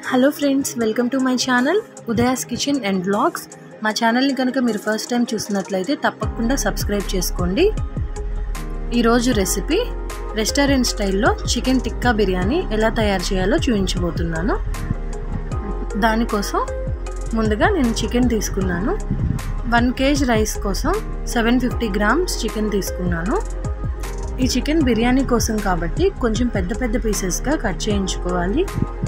hello friends welcome to my channel Udaya's kitchen and blogs మా ఛానల్ని కనుక మీరు ఫస్ట్ టైం చూసినట్లయితే తప్పకుండా సబ్స్క్రైబ్ చేసుకోండి ఈరోజు రెసిపీ రెస్టారెంట్ స్టైల్లో చికెన్ టిక్కా బిర్యానీ ఎలా తయారు చేయాలో చూపించబోతున్నాను దానికోసం ముందుగా నేను చికెన్ తీసుకున్నాను వన్ కేజ్ రైస్ కోసం సెవెన్ ఫిఫ్టీ గ్రామ్స్ చికెన్ తీసుకున్నాను ఈ చికెన్ బిర్యానీ కోసం కాబట్టి కొంచెం పెద్ద పెద్ద పీసెస్గా కట్ చేయించుకోవాలి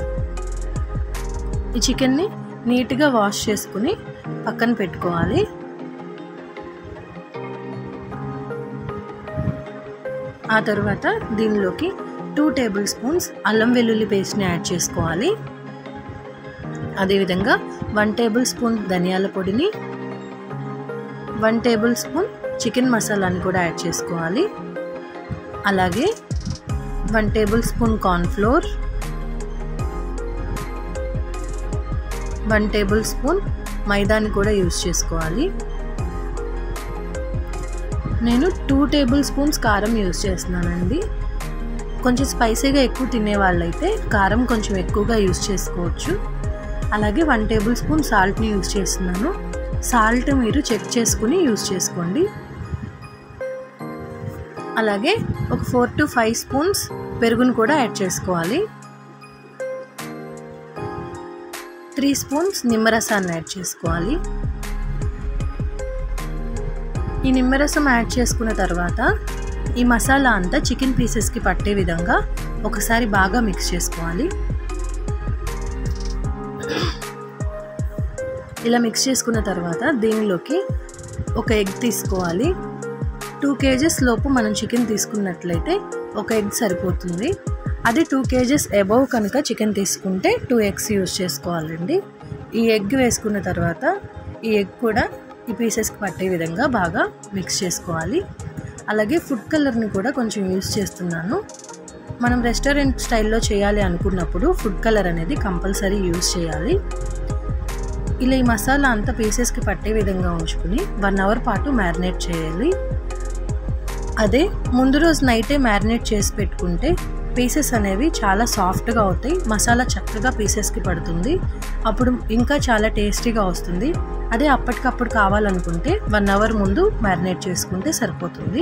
ఈ చికెన్ని నీట్గా వాష్ చేసుకుని పక్కన పెట్టుకోవాలి ఆ తర్వాత దీనిలోకి టూ టేబుల్ స్పూన్స్ అల్లం వెల్లుల్లి పేస్ట్ని యాడ్ చేసుకోవాలి అదేవిధంగా వన్ టేబుల్ స్పూన్ ధనియాల పొడిని వన్ టేబుల్ స్పూన్ చికెన్ మసాలాని కూడా యాడ్ చేసుకోవాలి అలాగే one tablespoon cornflour one tablespoon మైదాని కూడా యూస్ చేసుకోవాలి నేను టూ టేబుల్ స్పూన్స్ కారం యూస్ చేస్తున్నానండి కొంచెం స్పైసీగా ఎక్కువ తినే వాళ్ళైతే కారం కొంచెం ఎక్కువగా యూస్ చేసుకోవచ్చు అలాగే వన్ టేబుల్ స్పూన్ సాల్ట్ని యూస్ చేస్తున్నాను సాల్ట్ మీరు చెక్ చేసుకుని యూస్ చేసుకోండి అలాగే ఒక ఫోర్ టు ఫైవ్ స్పూన్స్ పెరుగును కూడా యాడ్ చేసుకోవాలి త్రీ స్పూన్స్ నిమ్మరసాన్ని యాడ్ చేసుకోవాలి ఈ నిమ్మరసం యాడ్ చేసుకున్న తర్వాత ఈ మసాలా అంతా చికెన్ పీసెస్కి పట్టే విధంగా ఒకసారి బాగా మిక్స్ చేసుకోవాలి ఇలా మిక్స్ చేసుకున్న తర్వాత దీనిలోకి ఒక ఎగ్ తీసుకోవాలి టూ కేజెస్ లోపు మనం చికెన్ తీసుకున్నట్లయితే ఒక ఎగ్ సరిపోతుంది అది టూ కేజెస్ అబవ్ కనుక చికెన్ తీసుకుంటే టూ ఎగ్స్ యూస్ చేసుకోవాలండి ఈ ఎగ్ వేసుకున్న తర్వాత ఈ ఎగ్ కూడా ఈ పీసెస్కి పట్టే విధంగా బాగా మిక్స్ చేసుకోవాలి అలాగే ఫుడ్ కలర్ని కూడా కొంచెం యూస్ చేస్తున్నాను మనం రెస్టారెంట్ స్టైల్లో చేయాలి అనుకున్నప్పుడు ఫుడ్ కలర్ అనేది కంపల్సరీ యూస్ చేయాలి ఇలా ఈ మసాలా అంతా పీసెస్కి పట్టే విధంగా ఉంచుకుని వన్ అవర్ పాటు మ్యారినేట్ చేయాలి అదే ముందు రోజు నైటే మ్యారినేట్ చేసి పెట్టుకుంటే పీసెస్ అనేవి చాలా సాఫ్ట్గా అవుతాయి మసాలా చక్కగా పీసెస్కి పడుతుంది అప్పుడు ఇంకా చాలా టేస్టీగా వస్తుంది అదే అప్పటికప్పుడు కావాలనుకుంటే వన్ అవర్ ముందు మ్యారినేట్ చేసుకుంటే సరిపోతుంది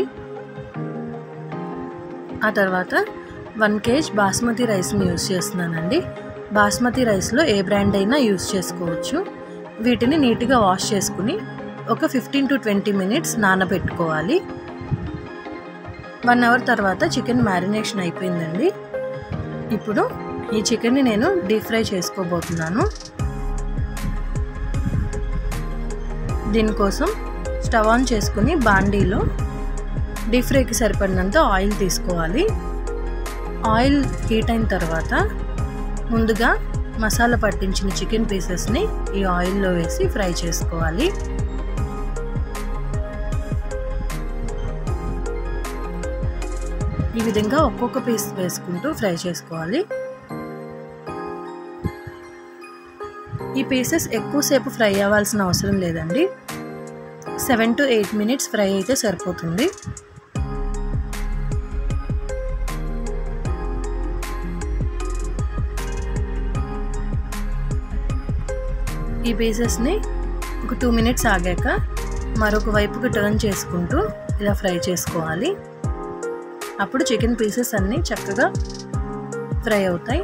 ఆ తర్వాత వన్ కేజ్ బాస్మతి రైస్ని యూస్ చేస్తున్నానండి బాస్మతి రైస్లో ఏ బ్రాండ్ అయినా యూస్ చేసుకోవచ్చు వీటిని నీట్గా వాష్ చేసుకుని ఒక ఫిఫ్టీన్ టు ట్వంటీ మినిట్స్ నానబెట్టుకోవాలి వన్ అవర్ తర్వాత చికెన్ మ్యారినేషన్ అయిపోయిందండి ఇప్పుడు ఈ చికెన్ని నేను డీప్ ఫ్రై చేసుకోబోతున్నాను దీనికోసం స్టవ్ ఆన్ చేసుకుని బాండీలో డీప్ ఫ్రైకి సరిపడినంత ఆయిల్ తీసుకోవాలి ఆయిల్ హీట్ అయిన తర్వాత ముందుగా మసాలా పట్టించిన చికెన్ పీసెస్ని ఈ ఆయిల్లో వేసి ఫ్రై చేసుకోవాలి ఈ విధంగా ఒక్కొక్క పీస్ వేసుకుంటూ ఫ్రై చేసుకోవాలి ఈ పీసెస్ ఎక్కువసేపు ఫ్రై అవ్వాల్సిన అవసరం లేదండి seven to eight minutes fry అయితే సరిపోతుంది ఈ పీసెస్ని ఒక టూ మినిట్స్ ఆగాక మరొక వైపుకి టర్న్ చేసుకుంటూ ఇలా ఫ్రై చేసుకోవాలి అప్పుడు చికెన్ పీసెస్ అన్నీ చక్కగా ఫ్రై అవుతాయి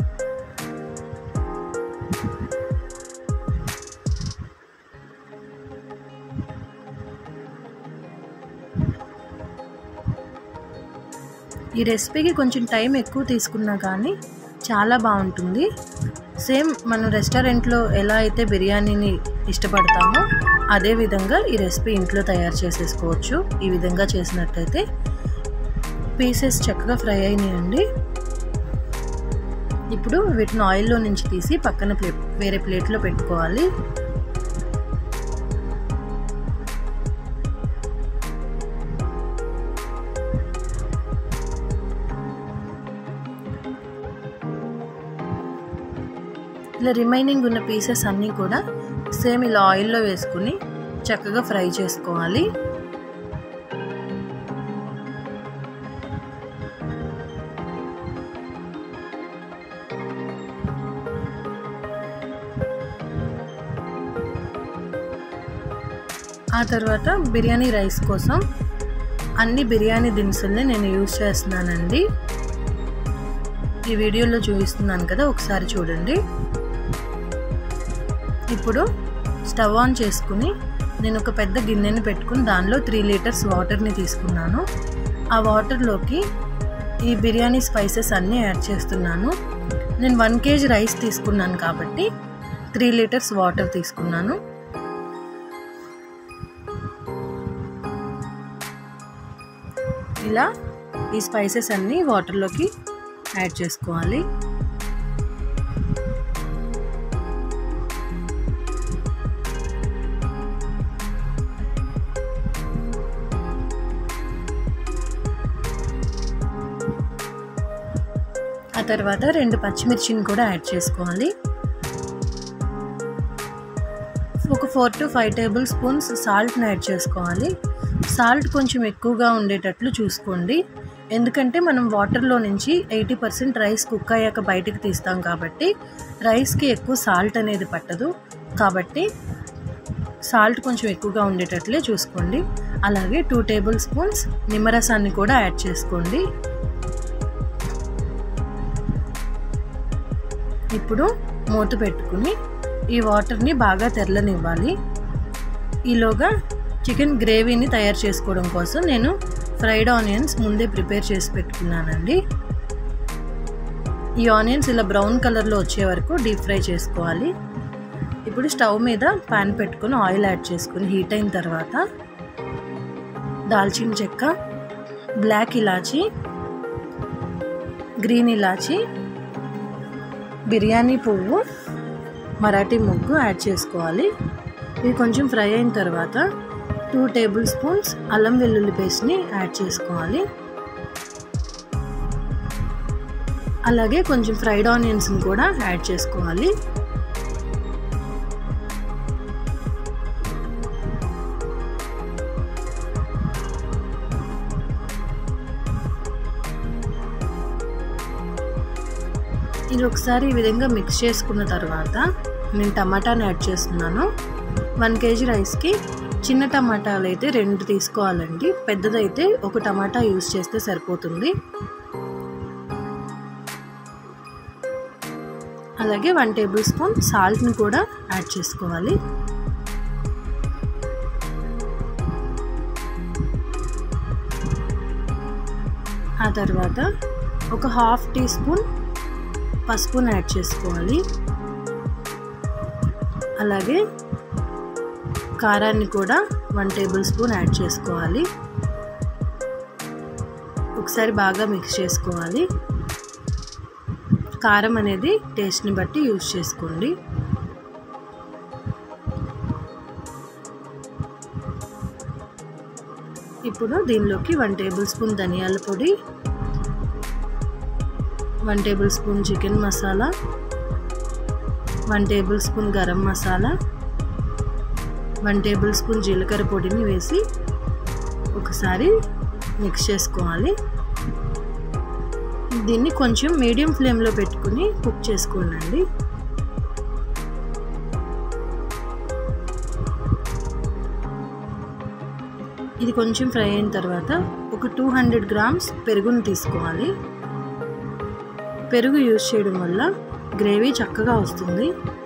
ఈ రెసిపీకి కొంచెం టైం ఎక్కువ తీసుకున్నా కానీ చాలా బాగుంటుంది సేమ్ మనం రెస్టారెంట్లో ఎలా అయితే బిర్యానీని ఇష్టపడతామో అదే విధంగా ఈ రెసిపీ ఇంట్లో తయారు చేసేసుకోవచ్చు ఈ విధంగా చేసినట్టయితే పీసెస్ చక్కగా ఫ్రై అయినాయండి ఇప్పుడు వీటిని ఆయిల్లో నుంచి తీసి పక్కన ప్లేట్ వేరే ప్లేట్లో పెట్టుకోవాలి ఇలా రిమైనింగ్ ఉన్న పీసెస్ అన్నీ కూడా సేమ్ ఇలా ఆయిల్లో వేసుకుని చక్కగా ఫ్రై చేసుకోవాలి ఆ తర్వాత బిర్యానీ రైస్ కోసం అన్ని బిర్యానీ దినుసుల్ని నేను యూజ్ చేస్తున్నానండి ఈ వీడియోలో చూపిస్తున్నాను కదా ఒకసారి చూడండి ఇప్పుడు స్టవ్ ఆన్ చేసుకుని నేను ఒక పెద్ద గిన్నెని పెట్టుకుని దానిలో త్రీ లీటర్స్ వాటర్ని తీసుకున్నాను ఆ వాటర్లోకి ఈ బిర్యానీ స్పైసెస్ అన్నీ యాడ్ చేస్తున్నాను నేను వన్ కేజీ రైస్ తీసుకున్నాను కాబట్టి త్రీ లీటర్స్ వాటర్ తీసుకున్నాను ఇలా ఈ స్పైసెస్ అన్నీ వాటర్లోకి యాడ్ చేసుకోవాలి ఆ తర్వాత రెండు పచ్చిమిర్చిని కూడా యాడ్ చేసుకోవాలి ఒక four to five tablespoons సాల్ట్ని యాడ్ చేసుకోవాలి సాల్ట్ కొంచెం ఎక్కువగా ఉండేటట్లు చూసుకోండి ఎందుకంటే మనం వాటర్లో నుంచి ఎయిటీ పర్సెంట్ రైస్ కుక్ అయ్యాక బయటికి తీస్తాం కాబట్టి రైస్కి ఎక్కువ సాల్ట్ అనేది పట్టదు కాబట్టి సాల్ట్ కొంచెం ఎక్కువగా ఉండేటట్లే చూసుకోండి అలాగే టూ టేబుల్ స్పూన్స్ నిమ్మరసాన్ని కూడా యాడ్ చేసుకోండి ఇప్పుడు మూత పెట్టుకుని ఈ వాటర్ని బాగా తెరలనివ్వాలి ఈలోగా చికెన్ గ్రేవీని తయారు చేసుకోవడం కోసం నేను ఫ్రైడ్ ఆనియన్స్ ముందే ప్రిపేర్ చేసి పెట్టుకున్నానండి ఈ ఆనియన్స్ ఇలా బ్రౌన్ కలర్లో వచ్చే వరకు డీప్ ఫ్రై చేసుకోవాలి ఇప్పుడు స్టవ్ మీద ప్యాన్ పెట్టుకుని ఆయిల్ యాడ్ చేసుకుని హీట్ అయిన తర్వాత దాల్చిన చెక్క బ్లాక్ ఇలాచి గ్రీన్ ఇలాచి బిర్యానీ పువ్వు మరాఠీ ముగ్గు యాడ్ చేసుకోవాలి ఇవి కొంచెం ఫ్రై అయిన తర్వాత టూ టేబుల్ స్పూన్స్ అల్లం వెల్లుల్లి పేస్ట్ని యాడ్ చేసుకోవాలి అలాగే కొంచెం ఫ్రైడ్ ఆనియన్స్ని కూడా యాడ్ చేసుకోవాలి ఇది ఒకసారి ఈ విధంగా మిక్స్ చేసుకున్న తర్వాత నేను టమాటాని యాడ్ చేస్తున్నాను వన్ కేజీ రైస్కి చిన్న టమాటాలు అయితే రెండు తీసుకోవాలండి పెద్దదైతే ఒక టమాటా యూస్ చేస్తే సరిపోతుంది అలాగే వన్ టేబుల్ స్పూన్ సాల్ట్ని కూడా యాడ్ చేసుకోవాలి ఆ తర్వాత ఒక హాఫ్ టీ స్పూన్ పసుపును యాడ్ చేసుకోవాలి అలాగే కారాన్ని కూడా వన్ టేబుల్ స్పూన్ యాడ్ చేసుకోవాలి ఒకసారి బాగా మిక్స్ చేసుకోవాలి కారం అనేది టేస్ట్ని బట్టి యూజ్ చేసుకోండి ఇప్పుడు దీనిలోకి వన్ టేబుల్ స్పూన్ ధనియాల పొడి one tablespoon chicken masala one tablespoon garam masala one tablespoon జీలకర్ర పొడిని వేసి ఒకసారి మిక్స్ చేసుకోవాలి దీన్ని కొంచెం మీడియం ఫ్లేమ్లో పెట్టుకుని కుక్ చేసుకోండి ఇది కొంచెం ఫ్రై అయిన తర్వాత ఒక టూ హండ్రెడ్ గ్రామ్స్ పెరుగుని తీసుకోవాలి పెరుగు యూజ్ చేయడం వల్ల గ్రేవీ చక్కగా వస్తుంది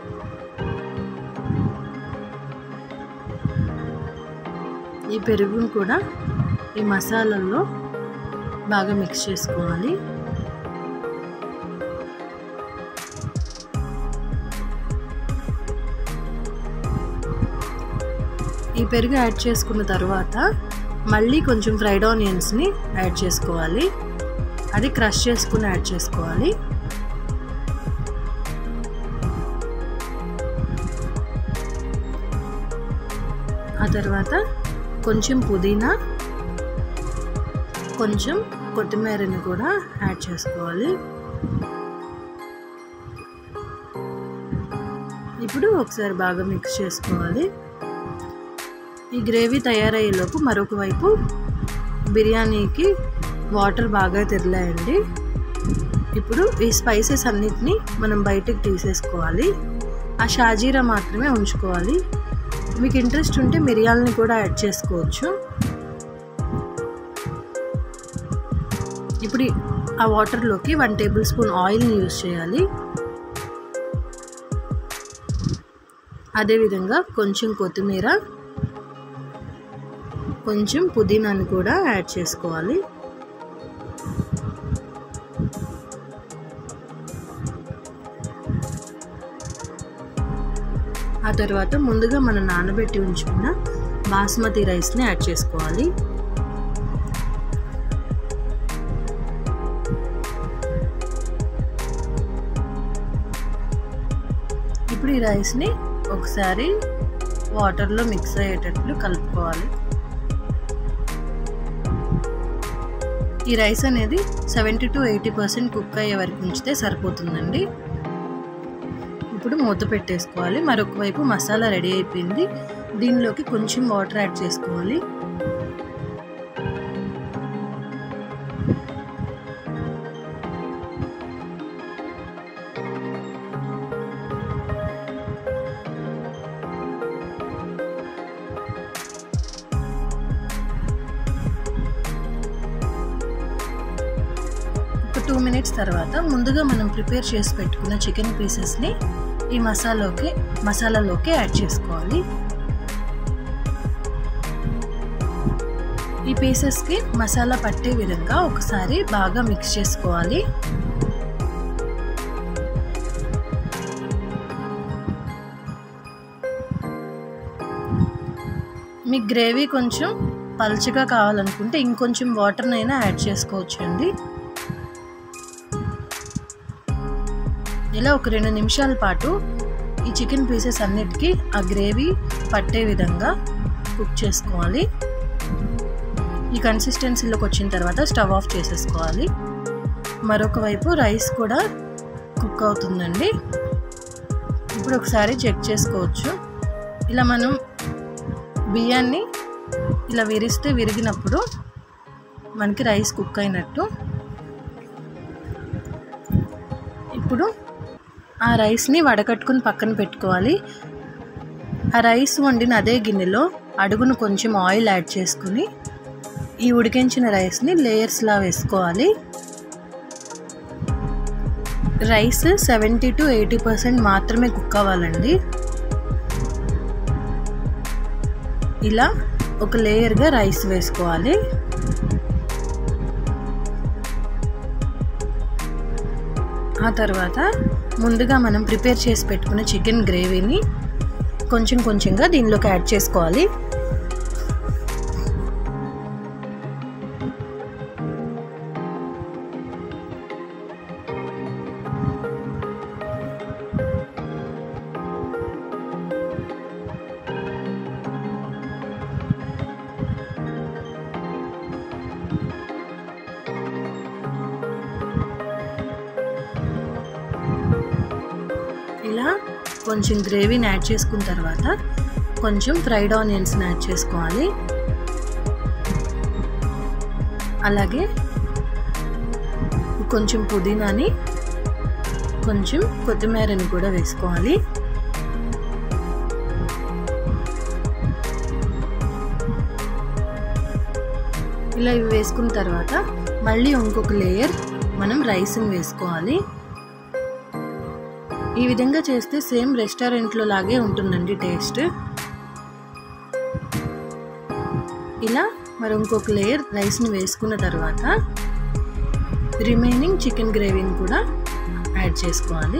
ఈ పెరుగును కూడా ఈ మసాలాల్లో బాగా మిక్స్ చేసుకోవాలి ఈ పెరుగు యాడ్ చేసుకున్న తర్వాత మళ్ళీ కొంచెం ఫ్రైడ్ ఆనియన్స్ని యాడ్ చేసుకోవాలి అది క్రష్ చేసుకుని యాడ్ చేసుకోవాలి ఆ తర్వాత కొంచెం పుదీనా కొంచెం కొత్తిమీరని కూడా యాడ్ చేసుకోవాలి ఇప్పుడు ఒకసారి బాగా మిక్స్ చేసుకోవాలి ఈ గ్రేవీ తయారయ్యేలోపు మరొక వైపు బిర్యానీకి వాటర్ బాగా తెరలాయండి ఇప్పుడు ఈ స్పైసెస్ అన్నిటినీ మనం బయటకు తీసేసుకోవాలి ఆ షాజీరా మాత్రమే ఉంచుకోవాలి మీకు ఇంట్రెస్ట్ ఉంటే మిరియాలని కూడా యాడ్ చేసుకోవచ్చు ఇప్పుడు ఆ వాటర్లోకి వన్ టేబుల్ స్పూన్ ఆయిల్ని యూస్ చేయాలి అదేవిధంగా కొంచెం కొత్తిమీర కొంచెం పుదీనాని కూడా యాడ్ చేసుకోవాలి ఆ తర్వాత ముందుగా మనం నానబెట్టి ఉంచుకున్న బాస్మతి రైస్ని యాడ్ చేసుకోవాలి ఇప్పుడు ఈ రైస్ని ఒకసారి వాటర్లో మిక్స్ అయ్యేటట్లు కలుపుకోవాలి ఈ రైస్ అనేది seventy to eighty percent cook అయ్యే వరకు ఉంచితే సరిపోతుందండి ఇప్పుడు మూత పెట్టేసుకోవాలి మరొక వైపు మసాలా రెడీ అయిపోయింది దీనిలోకి కొంచెం వాటర్ యాడ్ చేసుకోవాలి ఒక టూ మినిట్స్ తర్వాత ముందుగా మనం ప్రిపేర్ చేసి పెట్టుకున్న చికెన్ పీసెస్ని ఈ మసాలాలోకి మసాలాలోకి యాడ్ చేసుకోవాలి ఈ పీసెస్కి మసాలా పట్టే విధంగా ఒకసారి బాగా మిక్స్ చేసుకోవాలి మీ గ్రేవీ కొంచెం పల్చగా కావాలనుకుంటే ఇంకొంచెం వాటర్నైనా యాడ్ చేసుకోవచ్చు అండి ఇలా ఒక రెండు నిమిషాల పాటు ఈ చికెన్ పీసెస్ అన్నిటికీ ఆ గ్రేవీ పట్టే విధంగా కుక్ చేసుకోవాలి ఈ కన్సిస్టెన్సీలోకి వచ్చిన తర్వాత స్టవ్ ఆఫ్ చేసేసుకోవాలి మరొక వైపు రైస్ కూడా కుక్ అవుతుందండి ఇప్పుడు ఒకసారి చెక్ చేసుకోవచ్చు ఇలా మనం బియ్యాన్ని ఇలా విరిస్తే విరిగినప్పుడు మనకి రైస్ కుక్ అయినట్టు ఇప్పుడు ఆ రైస్ని వడకట్టుకుని పక్కన పెట్టుకోవాలి ఆ రైస్ వండిన అదే గిన్నెలో అడుగును కొంచెం ఆయిల్ యాడ్ చేసుకుని ఈ ఉడికించిన రైస్ని లేయర్స్లా వేసుకోవాలి rice seventy to eighty percent మాత్రమే కుక్ అవ్వాలండి ఇలా ఒక లేయర్గా రైస్ వేసుకోవాలి ఆ తర్వాత ముందుగా మనం ప్రిపేర్ చేసి పెట్టుకున్న చికెన్ గ్రేవీని కొంచెం కొంచెంగా దీనిలోకి యాడ్ చేసుకోవాలి ఇలా కొంచెం గ్రేవీని యాడ్ చేసుకున్న తర్వాత కొంచెం ఫ్రైడ్ ఆనియన్స్ని యాడ్ చేసుకోవాలి అలాగే కొంచెం పుదీనాని కొంచెం కొత్తిమీరని కూడా వేసుకోవాలి ఇలా ఇవి వేసుకున్న తర్వాత మళ్ళీ ఇంకొక లేయర్ మనం రైస్ని వేసుకోవాలి ఈ విధంగా చేస్తే సేమ్ రెస్టారెంట్లో లాగే ఉంటుందండి టేస్ట్ ఇలా మరి ఇంకొక లేయర్ రైస్ని వేసుకున్న తర్వాత రిమైనింగ్ చికెన్ గ్రేవీని కూడా యాడ్ చేసుకోవాలి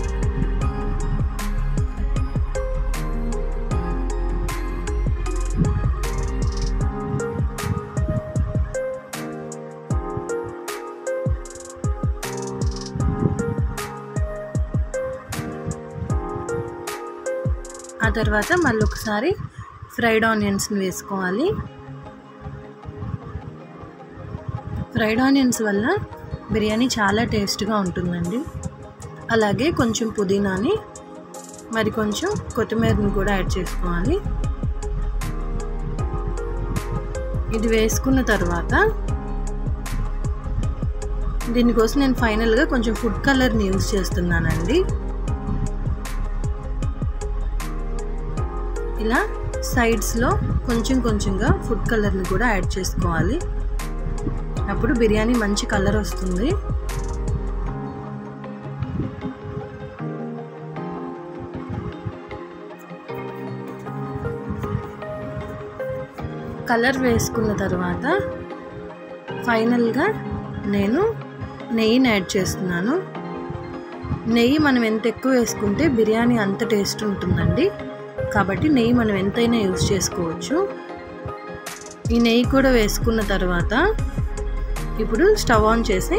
ఆ తర్వాత మళ్ళీ ఒకసారి ఫ్రైడ్ ఆనియన్స్ని వేసుకోవాలి ఫ్రైడ్ ఆనియన్స్ వల్ల బిర్యానీ చాలా టేస్ట్గా ఉంటుందండి అలాగే కొంచెం పుదీనాని మరి కొంచెం కొత్తిమీరని కూడా యాడ్ చేసుకోవాలి ఇది వేసుకున్న తర్వాత దీనికోసం నేను ఫైనల్గా కొంచెం ఫుడ్ కలర్ని యూజ్ చేస్తున్నానండి ఇలా సైడ్స్లో కొంచెం కొంచెంగా ఫుడ్ కలర్ని కూడా యాడ్ చేసుకోవాలి అప్పుడు బిర్యానీ మంచి కలర్ వస్తుంది కలర్ వేసుకున్న తర్వాత ఫైనల్గా నేను నెయ్యిని యాడ్ చేస్తున్నాను నెయ్యి మనం ఎంత ఎక్కువ వేసుకుంటే బిర్యానీ అంత టేస్ట్ ఉంటుందండి కాబట్టి నెయ్యి మనం ఎంతైనా యూజ్ చేసుకోవచ్చు ఈ నెయ్యి కూడా వేసుకున్న తర్వాత ఇప్పుడు స్టవ్ ఆన్ చేసి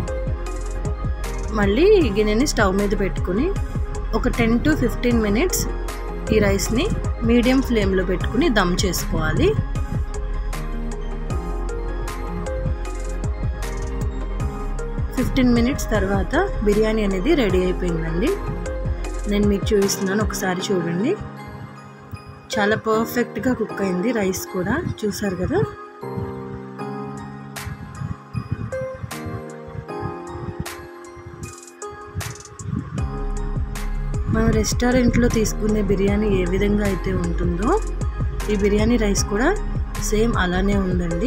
మళ్ళీ గిన్నెని స్టవ్ మీద పెట్టుకుని ఒక టెన్ టు ఫిఫ్టీన్ మినిట్స్ ఈ రైస్ని మీడియం ఫ్లేమ్లో పెట్టుకుని దమ్ చేసుకోవాలి ఫిఫ్టీన్ మినిట్స్ తర్వాత బిర్యానీ అనేది రెడీ అయిపోయిందండి నేను మీకు చూపిస్తున్నాను ఒకసారి చూడండి చాలా పర్ఫెక్ట్గా కుక్ అయింది రైస్ కూడా చూసారు కదా మనం రెస్టారెంట్లో తీసుకునే బిర్యానీ ఏ విధంగా అయితే ఉంటుందో ఈ బిర్యానీ రైస్ కూడా సేమ్ అలానే ఉందండి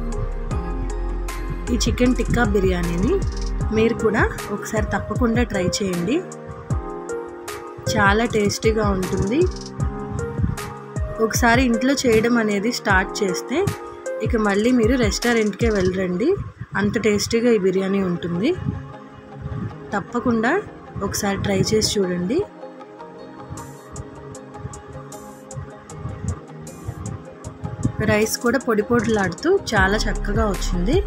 ఈ చికెన్ టిక్కా బిర్యానీని మీరు కూడా ఒకసారి తప్పకుండా ట్రై చేయండి చాలా టేస్టీగా ఉంటుంది ఒకసారి ఇంట్లో చేయడం అనేది స్టార్ట్ చేస్తే ఇక మళ్ళీ మీరు రెస్టారెంట్కే వెళ్ళరండి అంత టేస్టీగా ఈ బిర్యానీ ఉంటుంది తప్పకుండా ఒకసారి ట్రై చేసి చూడండి రైస్ కూడా పొడి పొడిలాడుతూ చాలా చక్కగా వచ్చింది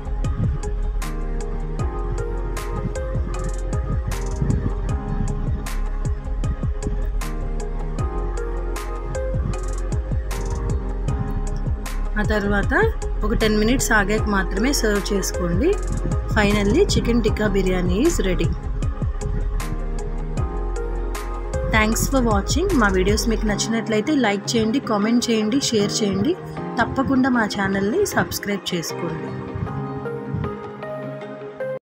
ఆ తర్వాత ఒక టెన్ మినిట్స్ ఆగాక మాత్రమే సర్వ్ చేసుకోండి finally chicken tikka biryani is ready thanks for watching మా వీడియోస్ మీకు నచ్చినట్లయితే లైక్ చేయండి కామెంట్ చేయండి షేర్ చేయండి తప్పకుండా మా ఛానల్ని సబ్స్క్రైబ్ చేసుకోండి